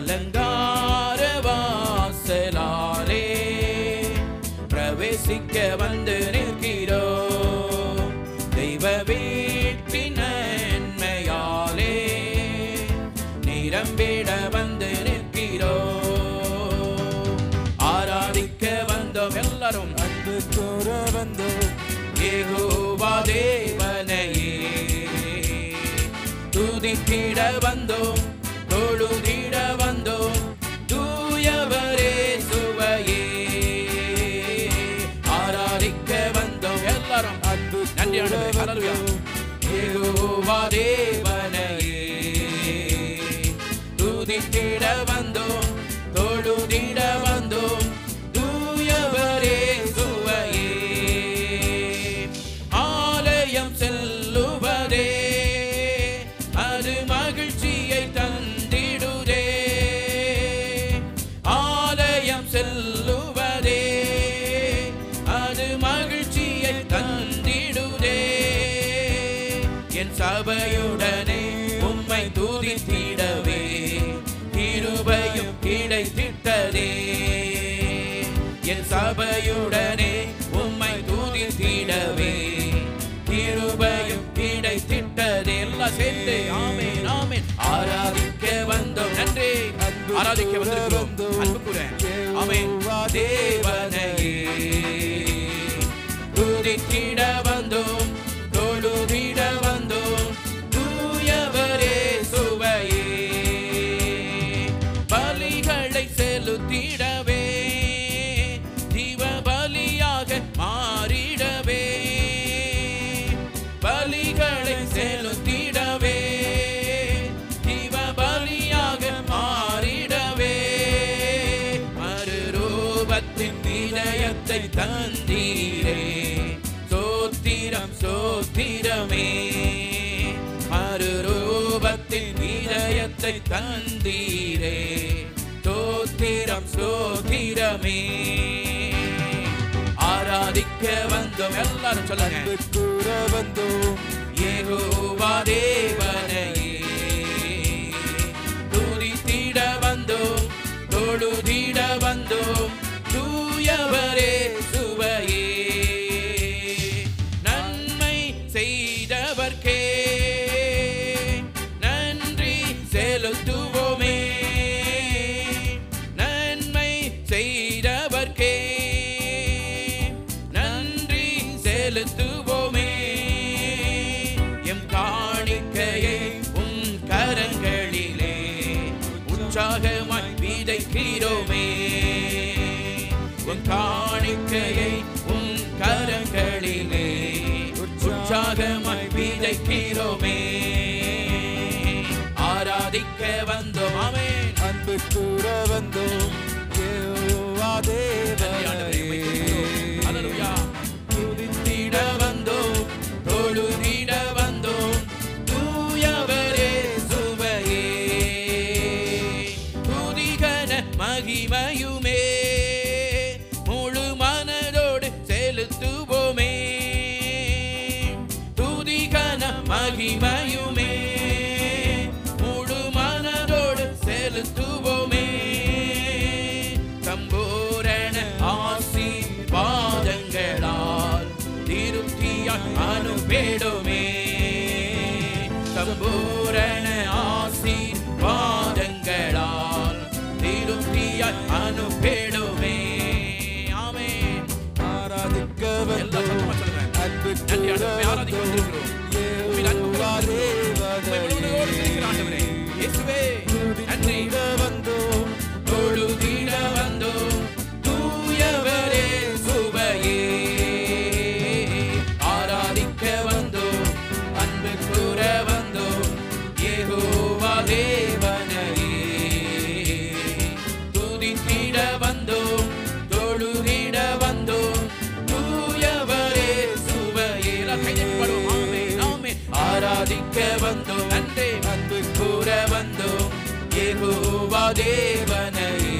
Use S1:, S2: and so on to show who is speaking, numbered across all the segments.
S1: அலங்கார வாசலாலே பிரவேசிக்க வந்து நிற்கிறோம் தெய்வ வீட்டின் நன்மையாலே நிரம்பிட வந்து நிற்கிறோம் ஆராதிக்க வந்தோம் எல்லாரும்
S2: அன்பு கூற வந்தோம்
S1: ஏகோவா தேவனையே துதித்திட வந்தோம் தொழுதிட வந்தோம் தூயவரே சுவையே ஆராதிக்க வந்தோம் எல்லாரும்
S2: அன்பு
S1: நன்றி
S2: கூற
S1: ஆண்டவரே ஹalleluya
S2: வந்தோம்.
S1: ஏகோவா தேவனையே துதித்திட வந்தோம் தொழுதிட வந்தோம் தூயவரே சுவையே ஆலயம் செல்லுவதே அது மகிழ்ச்சியை தந்திடுதே ஆலயம் செல்லுவதே அது மகிழ்ச்சியை தந்திடுதே என் சபையுடனே உம்மை துதித்திடவே கிருபையும் கிடைத்திட்டதே என் சபையுடனே உம்மை துதித்திடவே கிருபையும் கிடைத்திட்டதே எல்லாம் சேர்ந்து ஆமென் ஆமென் ஆராதிக்க வந்தோம் நன்றி ஆராதிக்க வந்திருக்கிறோம் அன்பு கூற ஆமென் தேவனையே துதித்திட வந்தோம் தொழுதிட வந்தோம் தூயவரே சுவையே பலிகளை செலுத்திடவே ஜீவ பலியாக மாறிடவே பலிகளை செலுத்திடவே ஜீவ பலியாக மாறிடவே மறுரூபத்தின் இதயத்தை தந்தீரே சோத்திரம் சோத்திரமே மறுரூபத்தின் இதயத்தை தந்தீரே சோத்திரம் சோத்திரமே ஆராதிக்க வந்தோம் எல்லாரும் சொல்லுங்க
S2: அன்பு கூற வந்தோம்
S1: யெகோவா தேவனையே துதித்திட வந்தோம் தொழுதிட வந்தோம் தூயவரே சுவையே நன்மை செய்தவர்க்கே நன்றி செலுத்துவோமே நன்மை செய்தவர்க்கே நன்றி செலுத்துவோமே எம் காணிக்கையை உம் கரங்களிலே உற்சாகமாய் விதைக்கிறோமே உன் காணிக்கையை உன் கரங்களிலே உற்சாகமாய் விதைக்கிறோமே ஆராதிக்க வந்தோம் ஆமென்
S2: அன்பு கூற வந்தோம் யெகோவா தேவனையே.
S1: ஹalleluya துதித்திட வந்தோம் தொழுதிட வந்தோம் தூயவரே சுவையே துதிகன மகிமையுமே முழு மனதோடு செலுத்துவோமே துதிகன மகிமையுமே முழு மனதோடு செலுத்துவோமே சம்பூரண ஆசி பாதங்களால் திருப்தியாய் அனுப்பிடுமே சம்பூரண ஆசி பாதங்களால் திருப்தியாய் அனுப்பிடுமே ஆமென்
S2: ஆராதிக்க
S1: எல்லா
S2: வந்தோம்
S1: சத்தமா சொல்லுங்க
S2: அன்பு
S1: நன்றி
S2: கூற
S1: ஆண்டவரே, ஆராதிக்க
S2: வந்தோம்
S1: வந்திருக்கிறோம். உம்மில் அன்பு
S2: யெகோவா
S1: கொண்டிருக்கிறோம். உம்மை முழுவதோடு துதிக்கிற ஆண்டவரே.
S2: தேவனையே.
S1: இயேசுவே, நன்றி
S2: துதித்திட வந்தோம்
S1: தொழுதிட வந்தோம் தூயவரே சுவையே ஆராதிக்க வந்தோம் அன்பு கூற வந்தோம் யெகோவா தேவனையே துதித்திட வந்தோம் தொழுதிட வந்தோம் தூயவரே சுவையே எல்லாம் கை தட்டி பாடுவோம். ஆமென், ஆமென். ஆராதிக்க வந்தோம் நன்றி அன்பு கூற வந்தோம் யெகோவா தேவனையே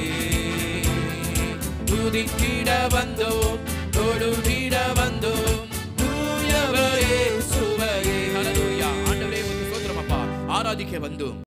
S1: துதித்திட வந்தோம் தொழுதிட வந்தோம் தூயவரே சுவையே ஹalleluya ஆண்டவரே உமக்கு ஸ்தோத்திரம் அப்பா ஆராதிக்க வந்தோம்